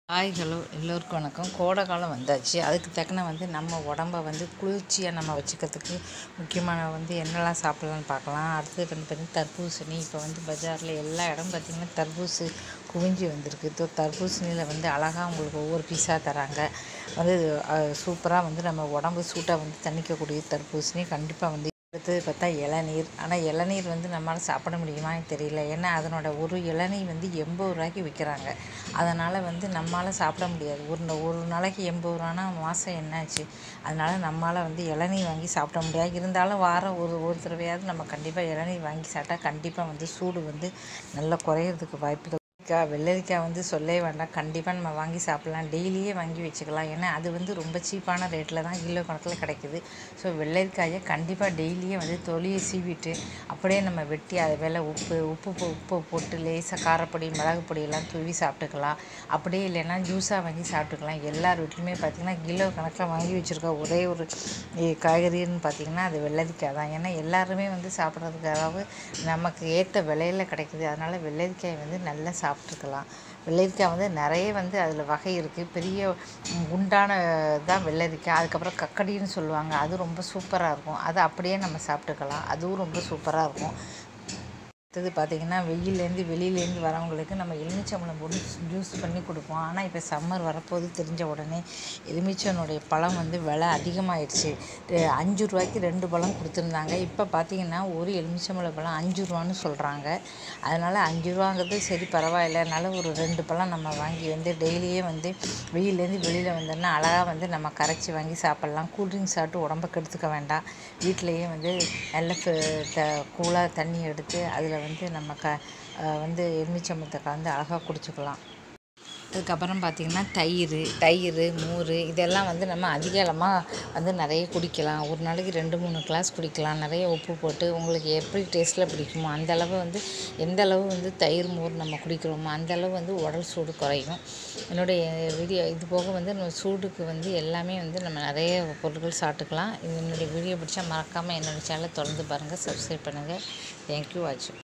hi hello எல்லோருக்கும் வணக்கம் கோடை காலம் வந்தாச்சு அதுக்கு தக்கன வந்து நம்ம உடம்ப வந்து குளிர்ச்சியாக நம்ம வச்சுக்கிறதுக்கு முக்கியமான வந்து என்னெல்லாம் சாப்பிட்லான்னு பார்க்கலாம் அடுத்தது வந்து பார்த்திங்கன்னா தர்பூசணி இப்போ வந்து பஜாரில் எல்லா இடம் பார்த்திங்கன்னா தர்பூசு குவிஞ்சி வந்திருக்கு தோ தர்பூசணியில் வந்து அழகாக உங்களுக்கு ஒவ்வொரு பீஸாக தராங்க வந்து சூப்பராக வந்து நம்ம உடம்பு சூட்டாக வந்து தணிக்கக்கூடிய தர்பூசணி கண்டிப்பாக வந்து அடுத்தது பார்த்தா இளநீர் ஆனால் இளநீர் வந்து நம்மளால் சாப்பிட முடியுமான்னு தெரியல ஏன்னா அதனோட ஒரு இளநீர் வந்து எண்பது ரூபாய்க்கு விற்கிறாங்க அதனால் வந்து நம்மளால் சாப்பிட முடியாது ஒரு நா- ஒரு நாளைக்கு எண்பது ரூபானா மாதம் என்னாச்சு அதனால் நம்மளால் வந்து இளநீர் வாங்கி சாப்பிட முடியாது இருந்தாலும் வாரம் ஒரு ஒரு தடவையாவது நம்ம கண்டிப்பாக இளநீர் வாங்கி சாப்பிட்டா கண்டிப்பாக வந்து சூடு வந்து நல்லா குறையிறதுக்கு வாய்ப்புகள் வெள்ளரிக்காய் வெள்ளரிக்காய் வந்து சொல்லவே வேண்டாம் கண்டிப்பாக நம்ம வாங்கி சாப்பிட்லாம் டெய்லியே வாங்கி வச்சுக்கலாம் ஏன்னா அது வந்து ரொம்ப சீப்பான ரேட்டில் தான் கிலோ கணக்கில் கிடைக்குது ஸோ வெள்ளரிக்காயை கண்டிப்பாக டெய்லியே வந்து தொலியை சீவிட்டு அப்படியே நம்ம வெட்டி அது மேலே உப்பு உப்பு போ- உப்பு போட்டு லேசாக காரப்பொடி மிளகு பொடியெல்லாம் தூவி சாப்பிட்டுக்கலாம் அப்படியே இல்லைன்னா ஜூஸாக வாங்கி சாப்பிட்டுக்கலாம் எல்லார் வீட்லையுமே பார்த்திங்கன்னா கிலோ கணக்கில் வாங்கி வச்சுருக்க ஒரே ஒரு இ- காய்கறின்னு பார்த்திங்கன்னா அது வெள்ளரிக்காய் தான் ஏன்னா எல்லாருமே வந்து சாப்பிட்றதுக்காக நமக்கு ஏற்ற விலையில கிடைக்குது அதனால் வெள்ளரிக்காய் வந்து நல்லா சாப்பிட்ருக்கலாம் வெள்ளரிக்காய் வந்து நிறைய வந்து அதில் வகை இருக்குது பெரிய ம், குண்டான தான் வெள்ளரிக்காய் அதுக்கப்புறம் கக்கடின்னு சொல்லுவாங்க அது ரொம்ப சூப்பராக இருக்கும் அதை அப்படியே நம்ம சாப்பிட்டுக்கலாம் அதுவும் ரொம்ப சூப்பராக இருக்கும் அடுத்தது பார்த்திங்கன்னா வெயிலேருந்து வெளியிலேருந்து வரவங்களுக்கு நம்ம எலுமிச்சம்பழம் போட்டு ஜூஸ் பண்ணி கொடுப்போம் ஆனால் இப்போ சம்மர் வரப்போது தெரிஞ்ச உடனே எலுமிச்சனுடைய பழம் வந்து விலை அதிகமாகிடுச்சு அஞ்சு ரூபாய்க்கு ரெண்டு பழம் கொடுத்துருந்தாங்க இப்போ பார்த்தீங்கன்னா ஒரு எலுமிச்சம்பழ பழம் அஞ்சு ரூபான்னு சொல்கிறாங்க அதனால் அஞ்சு ரூபாங்கிறது சரி பரவாயில்ல அதனால ஒரு ரெண்டு பழம் நம்ம வாங்கி வந்து டெய்லியே வந்து வெயிலேருந்து வெளியில் வந்தோம்னா அழகாக வந்து நம்ம கரைச்சி வாங்கி சாப்பிட்லாம் கூல்ட்ரிங்க்ஸ் சாப்பிட்டு உடம்ப கெடுத்துக்க வேண்டாம் வீட்டிலையே வந்து நல்ல ஃப- த கூலாக தண்ணி எடுத்து அதில் வந்து நம்ம க அஹ் வந்து எலுமிச்சம்பழத்தை கலந்து அழகாக குடிச்சுக்கலாம் அதுக்கப்புறம் பார்த்திங்கன்னா தயிர் தயிர் மோர் இதெல்லாம் வந்து நம்ம அதிகளமாக வந்து நிறைய குடிக்கலாம் ஒரு நாளைக்கு ரெண்டு மூணு கிளாஸ் குடிக்கலாம் நிறைய உப்பு போட்டு உங்களுக்கு எப்படி டேஸ்ட்டில் பிடிக்குமோ அந்த அளவு வந்து எந்த அளவு வந்து தயிர் மோர் நம்ம குடிக்கிறோமோ அந்த அளவு வந்து உடல் சூடு குறையும் என்னுடைய வீடியோ இது போக வந்து நம்ம சூடுக்கு வந்து எல்லாமே வந்து நம்ம நிறைய பொருட்கள் சாப்பிட்டுக்கலாம் இது என்னுடைய வீடியோ பிடிச்சா மறக்காமல் என்னோடய சேனலை தொடர்ந்து பாருங்கள் சப்ஸ்கிரைப் பண்ணுங்கள் தேங்க்யூ வாட்சிங்